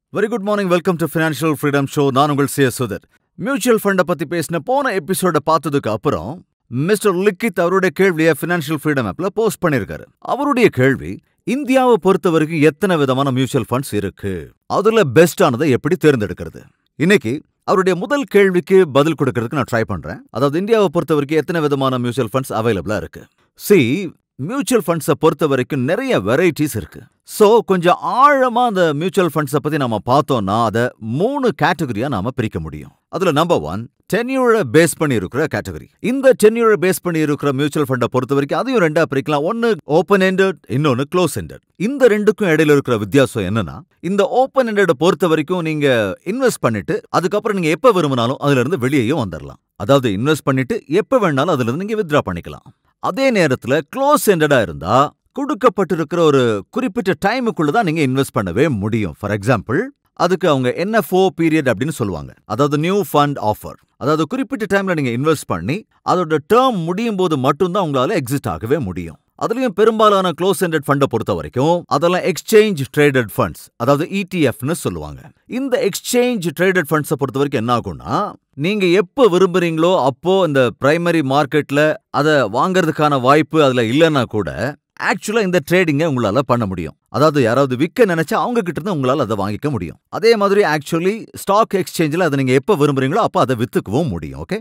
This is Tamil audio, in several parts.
very good morning welcome to financial freedom show நான் உங்கள் சி சுதர் மியூச்சுவல் ஃபண்டை பத்தி பேசின போன எபிசோட பார்த்ததுக்கு அப்புறம் மிஸ்டர் லிக்கித் அவருடைய கேள்வியை ஃபினான்ஷியல் ஃப்ரீடம் ஆப்ல போஸ்ட் பண்ணிருக்காரு அவருடைய கேள்வி இந்தியாவை பொறுத்த வரைக்கும் எத்தனை விதமான மியூச்சுவல் ஃபண்ட்ஸ் இருக்கு அதுல பெஸ்டானதை எப்படி தேர்ந்தெடுக்கிறது இன்னைக்கு அவருடைய முதல் கேள்விக்கு பதில் கொடுக்கறதுக்கு நான் ட்ரை பண்றேன் அதாவது இந்தியாவை பொறுத்த வரைக்கும் எத்தனை விதமான மியூச்சுவல் ஃபண்ட்ஸ் அவைலபிளா இருக்கு சி மியூச்சுவல் ஃபண்ட்ஸை பொறுத்த வரைக்கும் நிறைய வெரைட்டிஸ் இருக்கு ஸோ கொஞ்சம் ஆழமா அந்த மியூச்சுவல் ஃபண்ட்ஸை பத்தி நாம பார்த்தோம்னா அதை மூணு கேட்டகரியா நாம பிரிக்க முடியும் அதுல நம்பர் ஒன் டென்யூரை பேஸ் பண்ணி இருக்கிற கேட்டகரி இந்த டென்யூரை பேஸ் பண்ணி இருக்கிற மியூச்சுவல் ஃபண்டை பொறுத்த வரைக்கும் அதையும் ரெண்டா பிரிக்கலாம் ஒன்னு ஓப்பன் எண்டட் இன்னொன்னு க்ளோஸ் எண்டட் இந்த ரெண்டுக்கும் இடையில இருக்கிற வித்தியாசம் என்னன்னா இந்த ஓப்பன் எண்டட் பொறுத்த வரைக்கும் நீங்க இன்வெஸ்ட் பண்ணிட்டு அதுக்கப்புறம் நீங்க எப்ப விரும்பினாலும் அதுல இருந்து வெளியேயும் வந்துடலாம் அதாவது இன்வெஸ்ட் பண்ணிட்டு எப்ப வேணாலும் அதுல இருந்து நீங்க வித்ரா பண்ணிக்கலாம் அதே நேரத்துல க்ளோஸ் எண்டடா இருந்தா கொடுக்கப்பட்டிருக்கிற ஒரு குறிப்பிட்ட டைமுக்குள்ள தான் நீங்க இன்வெஸ்ட் பண்ணவே முடியும் ஃபார் எக்ஸாம்பிள் அதுக்கு அவங்க என்எஃப்ஓ பீரியட் அப்படின்னு சொல்லுவாங்க அதாவது நியூ ஃபண்ட் ஆஃபர் அதாவது குறிப்பிட்ட டைம்ல நீங்க இன்வெஸ்ட் பண்ணி அதோட டேர்ம் முடியும் போது மட்டும்தான் உங்களால எக்ஸிட் ஆகவே முடியும் அதுலயும் பெரும்பாலான க்ளோஸ் எண்டட் ஃபண்டை பொறுத்த வரைக்கும் அதெல்லாம் எக்ஸ்சேஞ்ச் ட்ரேடட் ஃபண்ட்ஸ் அதாவது இடிஎஃப்னு சொல்லுவாங்க இந்த எக்ஸ்சேஞ்ச் ட்ரேடட் ஃபண்ட்ஸை பொறுத்த வரைக்கும் என்ன ஆகும்னா நீங்க எப்போ விரும்புறீங்களோ அப்போ இந்த பிரைமரி மார்க்கெட்ல அதை வாங்குறதுக்கான வாய்ப்பு அதுல இல்லைன்னா கூட ஆக்சுவலா இந்த ட்ரேடிங்கை உங்களால பண்ண முடியும் அதாவது யாராவது விற்க நினைச்சா அவங்க கிட்ட இருந்து உங்களால அதை வாங்கிக்க முடியும் அதே மாதிரி ஆக்சுவலி ஸ்டாக் எக்ஸ்சேஞ்சில் அதை நீங்க எப்போ விரும்புறீங்களோ அப்போ அதை வித்துக்கவும் முடியும் ஓகே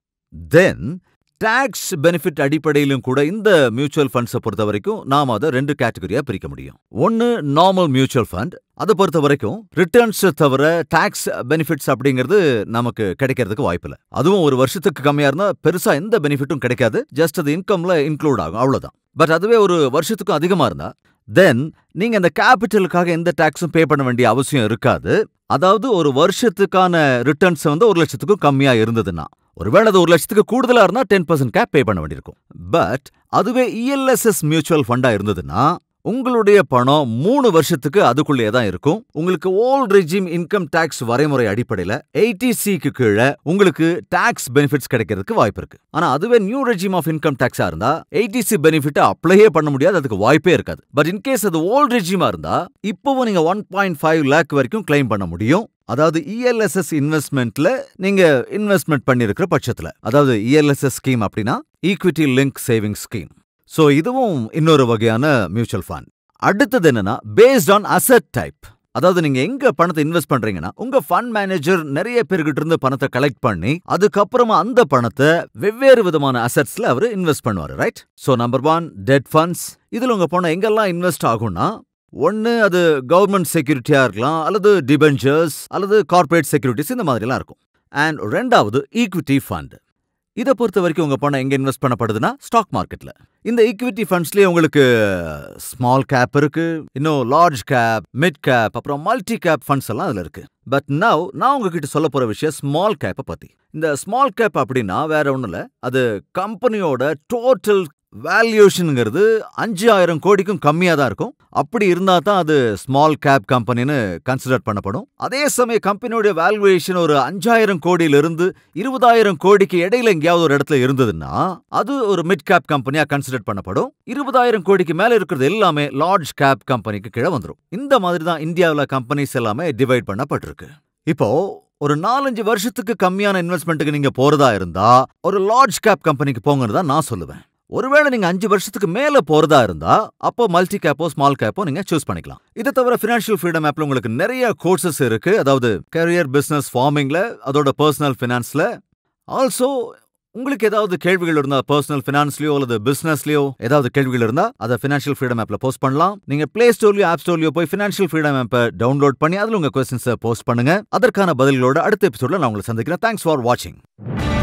தென் டாக்ஸ் பெனிஃபிட் அடிப்படையிலும் கூட இந்த மியூச்சுவல் ஃபண்ட்ஸை பொறுத்த வரைக்கும் நாம் அதை ரெண்டு கேட்டகரியா பிரிக்க முடியும் ஒன்னு நார்மல் மியூச்சுவல் ஃபண்ட் அதை பொறுத்த வரைக்கும் ரிட்டர்ன்ஸ் தவிர டாக்ஸ் பெனிஃபிட்ஸ் அப்படிங்கிறது நமக்கு கிடைக்கிறதுக்கு வாய்ப்பில்லை அதுவும் ஒரு வருஷத்துக்கு கம்மியா இருந்தா பெருசா எந்த பெனிஃபிட்டும் கிடைக்காது ஜஸ்ட் அது இன்கம்ல இன்க்ளூட் ஆகும் அவ்வளவுதான் பட் அதுவே ஒரு வருஷத்துக்கும் அதிகமா இருந்தா தென் நீங்க இந்த கேபிட்டலுக்காக எந்த டாக்ஸும் பே பண்ண வேண்டிய அவசியம் இருக்காது அதாவது ஒரு வருஷத்துக்கான ரிட்டர்ன்ஸ் வந்து ஒரு லட்சத்துக்கும் கம்மியா இருந்ததுன்னா ஒருவேளை அது ஒரு லட்சத்துக்கு கூடுதலா இருந்தா டென் பர்சன்ட் கேப் பே பண்ண வேண்டியிருக்கும் பட் அதுவே இஎல்எஸ்எஸ் மியூச்சுவல் ஃபண்டா இருந்ததுன்னா உங்களுடைய பணம் மூணு வருஷத்துக்கு அதுக்குள்ளேயே தான் இருக்கும் உங்களுக்கு ஓல்ட் ரெஜிம் இன்கம் டாக்ஸ் வரைமுறை அடிப்படையில எயிட்டி சிக்கு கீழே உங்களுக்கு டாக்ஸ் பெனிஃபிட்ஸ் கிடைக்கிறதுக்கு வாய்ப்பு இருக்கு ஆனா அதுவே நியூ ரெஜிம் ஆஃப் இன்கம் டாக்ஸா இருந்தா எயிட்டி சி பெனிஃபிட் அப்ளையே பண்ண முடியாது அதுக்கு வாய்ப்பே இருக்காது பட் இன்கேஸ் அது ஓல்ட் ரெஜிமா இருந்தா இப்போவும் நீங்க ஒன் பாயிண்ட் ஃபைவ் லேக் வரைக்கும் கிளைம் பண்ண முடியும் அதாவது இஎல்எஸ்எஸ் இன்வெஸ்ட்மெண்ட்ல நீங்க இன்வெஸ்ட்மெண்ட் பண்ணிருக்கிற பட்சத்துல அதாவது இஎல்எஸ்எஸ் ஸ்கீம் அப்படின்னா equity link saving scheme so இதுவும் இன்னொரு வகையான மியூச்சுவல் ஃபண்ட் அடுத்தது என்னன்னா பேஸ்ட் ஆன் அசட் டைப் அதாவது நீங்க எங்க பணத்தை இன்வெஸ்ட் பண்றீங்கன்னா உங்க ஃபண்ட் மேனேஜர் நிறைய பேர்கிட்ட இருந்து பணத்தை கலெக்ட் பண்ணி அதுக்கப்புறமா அந்த பணத்தை வெவ்வேறு விதமான அசட்ஸ்ல அவர் இன்வெஸ்ட் பண்ணுவாரு right so number one debt funds இதுல உங்க பணம் எங்கெல்லாம் இன்வெஸ்ட் ஆகும்னா ஒன்னு அது கவர்மெண்ட் செக்யூரிட்டியா இருக்கலாம் அல்லது டிபெஞ்சர்ஸ் அல்லது கார்பரேட் செக்யூரிட்டிஸ் இந்த மாதிரிலாம் இருக்கும் அண்ட் ரெண்டாவது ஈக்விட்டி ஃபண்ட் இதை பொறுத்த வரைக்கும் உங்க பணம் எங்க இன்வெஸ்ட் பண்ணப்படுதுன்னா ஸ்டாக் மார்க்கெட்ல இந்த ஈக்விட்டி ஃபண்ட்ஸ்லயே உங்களுக்கு ஸ்மால் கேப் இருக்கு இன்னும் லார்ஜ் கேப் மிட் கேப் அப்புறம் மல்டி கேப் ஃபண்ட்ஸ் எல்லாம் அதுல இருக்கு பட் நவ் நான் உங்ககிட்ட சொல்ல போற விஷயம் ஸ்மால் கேப்பை பத்தி இந்த ஸ்மால் கேப் அப்படின்னா வேற ஒண்ணும் இல்ல அது கம்பெனியோட டோட்டல் வேல்யூஷனுங்கிறது அஞ்சாயிரம் கோடிக்கும் கம்மியா தான் இருக்கும் அப்படி இருந்தா தான் அது ஸ்மால் கேப் கம்பெனின்னு கன்சிடர் பண்ணப்படும் அதே சமயம் கம்பெனியோட வேல்யூவேஷன் ஒரு அஞ்சாயிரம் கோடியிலிருந்து இருபதாயிரம் கோடிக்கு இடையில எங்கேயாவது ஒரு இடத்துல இருந்ததுன்னா அது ஒரு மிட் கேப் கம்பெனியா கன்சிடர் பண்ணப்படும் இருபதாயிரம் கோடிக்கு மேல இருக்கிறது எல்லாமே லார்ஜ் கேப் கம்பெனிக்கு கீழே வந்துடும் இந்த மாதிரி தான் இந்தியாவில் கம்பெனிஸ் எல்லாமே டிவைட் பண்ணப்பட்டிருக்கு இப்போ ஒரு நாலஞ்சு வருஷத்துக்கு கம்மியான இன்வெஸ்ட்மெண்ட்டுக்கு நீங்க போறதா இருந்தா ஒரு லார்ஜ் கேப் கம்பெனிக்கு போங்கன்னு தான் நான் சொல்லுவேன் ஒருவேளை நீங்க அஞ்சு வருஷத்துக்கு மேல போறதா இருந்தா அப்போ மல்டி கேப்போ ஸ்மால் கேப்போ நீங்க சூஸ் பண்ணிக்கலாம் இதை தவிர ஃபினான்ஷியல் ஃப்ரீடம் ஆப்ல உங்களுக்கு நிறைய கோர்சஸ் இருக்கு அதாவது கரியர் பிசினஸ் ஃபார்மிங்ல அதோட பர்சனல் ஃபினான்ஸ்ல ஆல்சோ உங்களுக்கு ஏதாவது கேள்விகள் இருந்தா பர்சனல் ஃபினான்ஸ்லயோ அல்லது பிசினஸ்லயோ ஏதாவது கேள்விகள் இருந்தா அதை ஃபினான்ஷியல் ஃப்ரீடம் ஆப்ல போஸ்ட் பண்ணலாம் நீங்க பிளே ஸ்டோர்லயோ ஆப் ஸ்டோர்லயோ போய் ஃபினான்ஷியல் ஃப்ரீடம் ஆப்பை டவுன்லோட் பண்ணி அதுல உங்க கொஸ்டின்ஸை போஸ்ட் பண்ணுங்க அதற்கான பதில்களோட அடுத்த எபிசோட்ல நான் உங்களை சந்திக்கிறேன் தேங்க்ஸ் ஃபார் வாட்சிங்